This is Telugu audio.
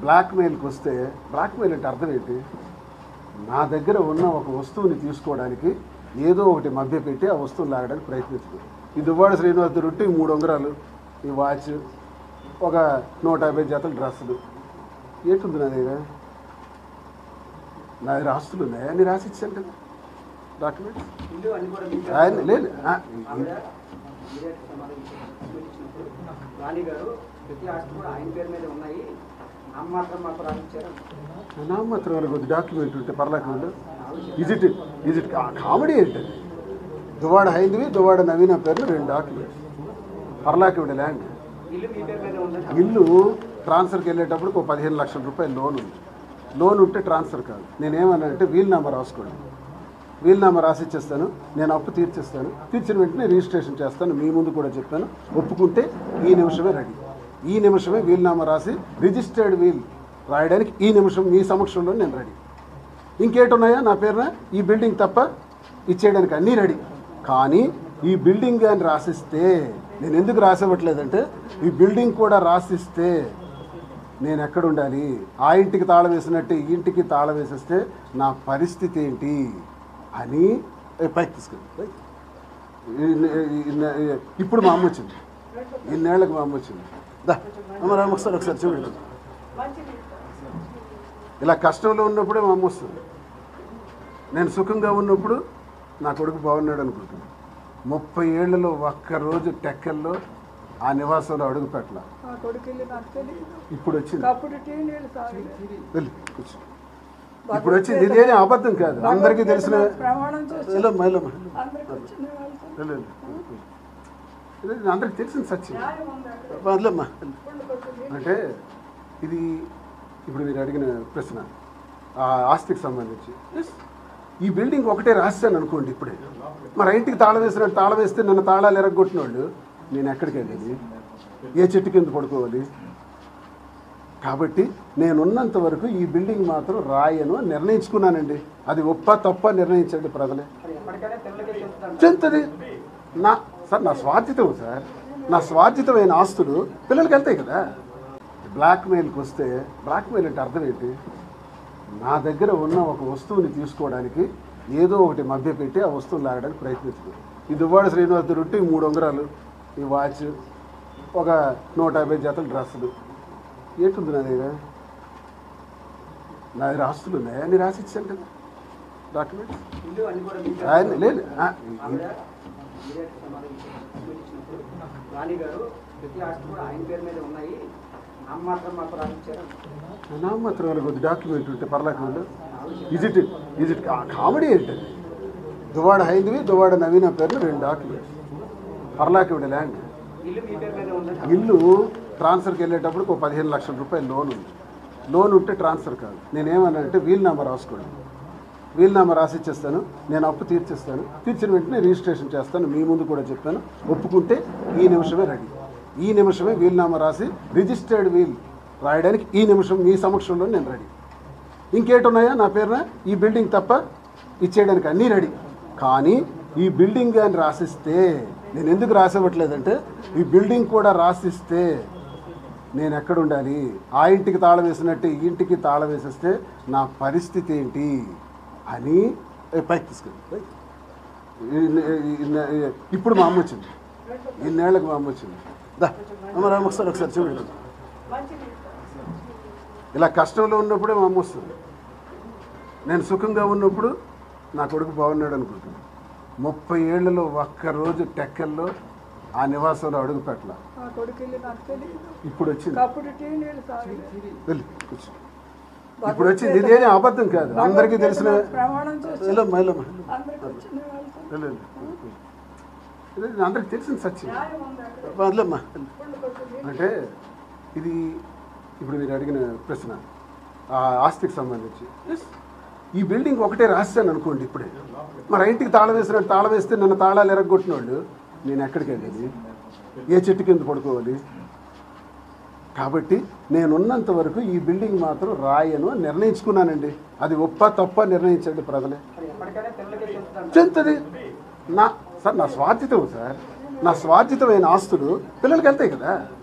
బ్లాక్మెయిల్కి వస్తే బ్లాక్మెయిల్ అంటే అర్థం ఏంటి నా దగ్గర ఉన్న ఒక వస్తువుని తీసుకోవడానికి ఏదో ఒకటి మభ్యపెట్టి ఆ వస్తువుని లాగడానికి ప్రయత్నిస్తుంది ఈ దువ్వాడ శ్రీనివాస్ రొట్టి మూడు ఉంగరాలు ఈ వాచ్ ఒక నూట యాభై జతల డ్రెస్సులు ఏంటుంది నా దగ్గర నా దగ్గర ఆస్తులు ఉన్నాయా అన్ని రాసి ఇచ్చాను కదా డాక్యుమెంట్స్ ఇల్లు అన్ని కూడా మీకు ఆయన లేదు ఆ, ఆవిడ మీరే సమాధానం ఇచ్చినప్పుడు రాణి గారు ప్రతి ఆస్తి కూడా ఆయన పేరు మీద ఉన్నాయి అమ్మ మాత్రం మాకు రాసిచ్చారు నా మాత్రం వాళ్ళకి ఒక డాక్యుమెంట్ ఉంటే పర్లాకుండా ఇజిట్ ఇజిట్ కామెడీ ఏంటది దువాడ హైందవి దువాడ నవీన పేర్లు రెండు డాక్యుమెంట్స్ పర్లాకి ఉండే ల్యాండ్ ఇల్లు మీ పేరు మీద ఉందని ఇల్లు ట్రాన్స్ఫర్కి వెళ్ళేటప్పుడు ఒక పదిహేను లక్షల రూపాయలు లోన్ ఉంది లోన్ ఉంటే ట్రాన్స్ఫర్ కాదు నేనేమన్నానంటే వీల్ నెంబర్ రాసుకోండి వీల్ నెంబర్ రాసి ఇచ్చేస్తాను నేను అప్పు తీర్చిస్తాను తీర్చిన వెంటనే రిజిస్ట్రేషన్ చేస్తాను మీ ముందు కూడా చెప్పాను ఒప్పుకుంటే ఈ నిమిషమే రెడీ ఈ నిమిషమే వీల్ నెంబర్ రాసి రిజిస్టర్డ్ వీల్ రాయడానికి ఈ నిమిషం మీ సమక్షంలో నేను రెడీ ఇంకేటున్నాయా నా పేరున ఈ బిల్డింగ్ తప్ప ఇచ్చేయడానికి అన్నీ రెడీ కానీ ఈ బిల్డింగ్ అని రాసిస్తే నేను ఎందుకు రాసివ్వట్లేదంటే ఈ బిల్డింగ్ కూడా రాసిస్తే నేను ఎక్కడ ఉండాలి ఆ ఇంటికి తాళం వేసినట్టు ఈ ఇంటికి తాళం వేసేస్తే నా పరిస్థితి ఏంటి అని ఏ, పైకి తీసుకెళ్ళి పైకి. ఈ- ఈ- ఈ- ఇప్పుడు మా అమ్మ వచ్చింది ఇన్నేళ్ళకి మా అమ్మ వచ్చింది దా అమ్మ రామ్మ ఒకసారి ఒకసారి చూడండి ఇలా కష్టంలో ఉన్నప్పుడే మా అమ్మ వస్తుంది నేను సుఖంగా ఉన్నప్పుడు నా కొడుకు బాగున్నాడు అనుకుంటున్నాను ముప్పై ఏళ్లలో ఒక్కరోజు టెక్కల్లో ఆ నివాసంలో అడుగు పెట్టాల నా కొడుకు వెళ్ళి నాకు తెలియదు ఇప్పుడు వచ్చింది అప్పుడు టీ నీళ్ళు తాగలేదు వెళ్ళి కూర్చో ఇప్పుడు వచ్చింది ఇదేనే అబద్ధం కాదు అందరికీ తెలిసిన ప్రమాణం చేసి వెళ్ళమ్మా వెళ్ళమ్మా అందరికి వచ్చిన వాళ్ళతో వెళ్ళు, వెళ్ళు. ఇది అందరికి తెలిసిన సత్యం న్యాయం ఉంది అక్కడ వదిలేమ్మా వెళ్ళు. ఇప్పుడు కొంచెం అంటే ఇది ఇప్పుడు మీరు అడిగిన ప్రశ్న ఆ ఆస్తికి సంబంధించి Yes. ఈ బిల్డింగ్ ఒకటే రాశాను అనుకోండి ఇప్పుడే మరి ఆ ఇంటికి తాళం వేసినట్టు తాళం వేస్తే నన్ను తాళాలు ఎరగొట్టిన వాళ్ళు నేను ఎక్కడికి వెళ్ళాలి ఏ చెట్టు కింద పడుకోవాలి కాబట్టి నేనున్నంత వరకు ఈ బిల్డింగ్ మాత్రం రాయను అని నిర్ణయించుకున్నానండి అది ఒప్ప తప్ప నిర్ణయించండి ప్రజలే మరి ఎప్పటికైనా పిల్లలకే చెప్తాను చెంతది నా సార్ నా స్వార్జితం సార్ నా స్వార్జితమైన ఆస్తులు పిల్లలకి వెళ్తాయి కదా బ్లాక్మెయిల్కి వస్తే బ్లాక్మెయిల్ అంటే అర్థం ఏంటి నా దగ్గర ఉన్న ఒక వస్తువుని తీసుకోవడానికి ఏదో ఒకటి మభ్యపెట్టి ఆ వస్తువుని లాగడానికి ప్రయత్నిస్తుంది ఈ దువ్వాడ శ్రీనివాస్ రొట్టి మూడు ఉంగరాలు ఈ వాచ్ ఒక నూట యాభై జతల డ్రెస్సులు ఏంటుంది నా దగ్గర నా దగ్గర ఆస్తులు ఉన్నాయా అన్ని రాసి ఇచ్చాను కదా డాక్యుమెంట్స్ ఇల్లు అన్ని కూడా మీకు ఆయన లేదు ఆ, ఆవిడ మీరే సమాధానం ఇచ్చినప్పుడు రాణి గారు ప్రతి ఆస్తి కూడా ఆయన పేరు మీద ఉన్నాయి అమ్మ మాత్రం మాకు రాసిచ్చారు నామమాత్రం వాళ్ళకి ఒక డాక్యుమెంట్ ఉంటే పర్లాకుండా ఇజిట్ ఇజిట్ కామెడీ ఏంటది దువాడ హైందవి దువాడ నవీన పేర్లు రెండు డాక్యుమెంట్స్ పర్లాకి ఉండే ల్యాండ్ ఇల్లు మీ పేరు మీద ఉందని ఇల్లు ట్రాన్స్ఫర్కి వెళ్ళేటప్పుడు ఒక పదిహేను లక్షల రూపాయలు లోన్ ఉంది లోన్ ఉంటే ట్రాన్స్ఫర్ కాదు నేనేమన్నానంటే వీల్ నెంబర్ రాసుకోండి వీల్ నెంబర్ రాసి ఇచ్చేస్తాను నేను అప్పు తీర్చిస్తాను తీర్చిన వెంటనే రిజిస్ట్రేషన్ చేస్తాను మీ ముందు కూడా చెప్పాను ఒప్పుకుంటే ఈ నిమిషమే రెడీ ఈ నిమిషమే వీల్ నెంబర్ రాసి రిజిస్టర్డ్ వీల్ రాయడానికి ఈ నిమిషం మీ సమక్షంలో నేను రెడీ ఇంకేటున్నాయా నా పేరున ఈ బిల్డింగ్ తప్ప ఇచ్చేయడానికి అన్నీ రెడీ కానీ ఈ బిల్డింగ్ అని రాసిస్తే నేను ఎందుకు రాసివ్వట్లేదంటే ఈ బిల్డింగ్ కూడా రాసిస్తే నేను ఎక్కడ ఉండాలి ఆ ఇంటికి తాళం వేసినట్టు ఈ ఇంటికి తాళం వేసేస్తే నా పరిస్థితి ఏంటి అని ఏ, పైకి తీసుకెళ్ళి పైకి. ఈ- ఈ- ఈ- ఇప్పుడు మా అమ్మ వచ్చింది ఇన్నేళ్ళకి మా అమ్మ వచ్చింది దా అమ్మ రామ్మ ఒకసారి ఒకసారి చూడండి మంచి నీళ్ళు ఇలా కష్టంలో ఉన్నప్పుడే మా అమ్మ వస్తుంది నేను సుఖంగా ఉన్నప్పుడు నా కొడుకు బాగున్నాడు అనుకుంటున్నాను ముప్పై ఏళ్లలో ఒక్కరోజు టెక్కల్లో ఆ నివాసంలో అడుగు పెట్టాల నా కొడుకు వెళ్ళి నాకు తెలియదు ఇప్పుడు వచ్చింది అప్పుడు టీ నీళ్ళు తాగలేదు వెళ్ళి కూర్చో ఇప్పుడు వచ్చింది ఇదేనే అబద్ధం కాదు అందరికీ తెలిసిన ప్రమాణం చేసి వెళ్ళమ్మా వెళ్ళమ్మా అందరికి వచ్చిన వాళ్ళతో వెళ్ళు, వెళ్ళు. ఇది అందరికి తెలిసిన సత్యం న్యాయం ఉంది అక్కడ వదిలేమ్మా ఇప్పుడు కొంచెం అంటే ఇది ఇప్పుడు మీరు అడిగిన ప్రశ్న ఆ ఆస్తికి సంబంధించి Yes. ఈ బిల్డింగ్ ఒకటే రాశాను అనుకోండి ఇప్పుడే మరి ఆ ఇంటికి తాళం వేసినట్టు తాళం వేస్తే నన్ను తాళాలు ఎరగొట్టిన వాళ్ళు నేను ఎక్కడికి వెళ్ళాలి ఏ చెట్టు కింద పడుకోవాలి కాబట్టి నేనున్నంత వరకు ఈ బిల్డింగ్ మాత్రం రాయను అని నిర్ణయించుకున్నానండి అది ఒప్ప తప్ప నిర్ణయించండి ప్రజలే మరి ఎప్పటికైనా పిల్లలకే చెప్తాను చెంతది నా సార్ నా స్వార్జితం సార్ నా స్వార్జితమైన ఆస్తులు పిల్లలకి వెళ్తాయి కదా